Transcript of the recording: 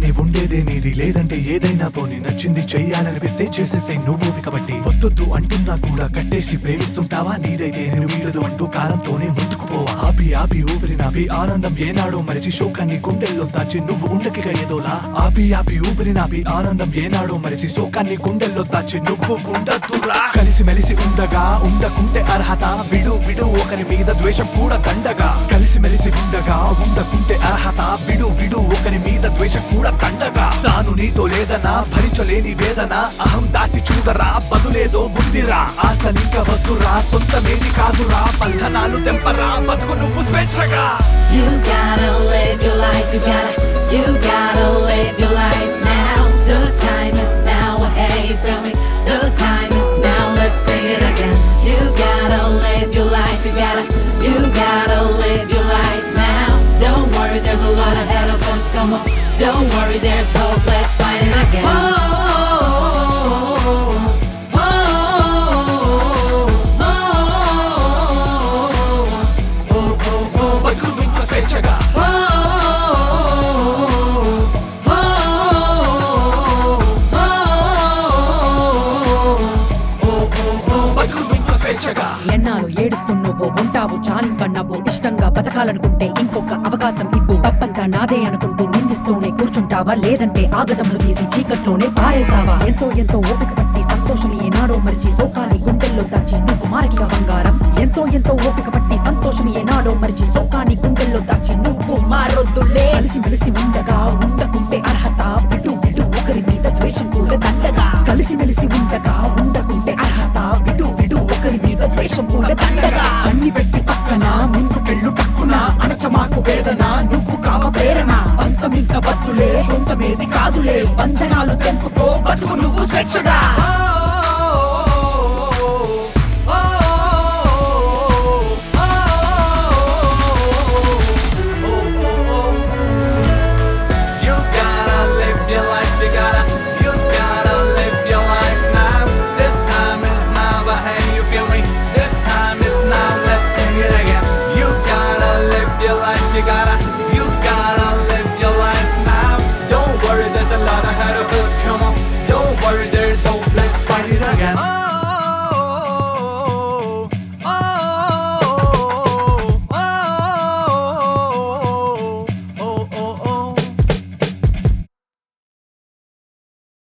నమ్మి ఉండేదే నీది లేదంటే ఏదైనా పోని నచ్చింది చెయ్యాలనిపిస్తే చేసేసే నువ్వు కాబట్టి వద్దొద్దు అంటున్నా కూడా కట్టేసి ప్రేమిస్తుంటావా నీదైతే నేను వీడదు అంటూ కాలంతోనే ముందుకు పోవా ఆపి ఆపి ఊపిరి నాపి ఆనందం ఏనాడో మరిచి శోకాన్ని గుండెల్లో దాచి నువ్వు ఉండకిగా ఏదోలా ఆపి ఆపి ఊపిరి నాపి ఆనందం ఏనాడో మరిచి శోకాన్ని గుండెల్లో దాచి నువ్వు ఉండద్దురా కలిసి మెలిసి ఉండగా ఉండకుంటే అర్హత విడు విడు ఒకరి మీద ద్వేషం కూడా దండగా కలిసి మెలిసి ఉండగా ఉండకుంటే అర్హత విడు విడు ఒకరి మీద ద్వేషం కూడా దండగా తాను నీతో లేదనా భరించలేని వేదన అహం దాటి చూడరా బదులేదో ఉందిరా ఆశలింక వద్దురా సొంతమేది కాదురా బంధనాలు తెంపరా బతుకు నువ్వు స్వేచ్ఛగా You gotta live your life, you gotta, you gotta live your life now. The time is now, hey, you feel me? The time is now, let's sing it again. You gotta live your life, you gotta, you gotta live your life now. Don't worry, there's a lot ahead of us, come on. Don't worry, there's hope, let's find it again. Oh, oh, oh, oh, oh, oh. బతుకు నువ్వు స్వేచ్ఛగా బతుకు నువ్వు స్వేచ్ఛగా ఎన్నాళ్ళు ఏడుస్తున్నవో ఉంటావు చాలింకన్నావో ఇష్టంగా బతకాలనుకుంటే ఇంకొక అవకాశం ఇవ్వు తప్పంతా నాదే అనుకుంటూ నిందిస్తూనే కూర్చుంటావా లేదంటే ఆగదములు తీసి చీకట్లోనే పారేస్తావా ఎంతో ఎంతో ఓపిక పట్టి సంతోషం ఏనాడో మరిచి శోకాన్ని గుండెల్లో దాచి నువ్వు మారకిగా బంగారం ఎంతో ఎంతో ఓపిక పట్టి సంతోషం ఏనాడో మరిచి శోకాన్ని గుండెల్లో దాచి నువ్వు మారొద్దులే కలిసి మెలిసి ఉండగా ఉండకుంటే అర్హత విడు విడు ఒకరి మీద ద్వేషం కూడా దండగా కలిసి మెలిసి ఉండగా ఉండకుంటే అర్హత విడు విడు ఒకరి మీద ద్వేషం కూడా దండగా అన్ని పెట్టి పక్కన ముందుకెళ్ళు టక్కున అణచమాకు వేదన నువ్వు కావ ప్రేరణ అంతమింత బతులే సొంతమేది కాదులే బంధనాలు తెంపుకో బతుకు నువ్వు స్వేచ్ఛగా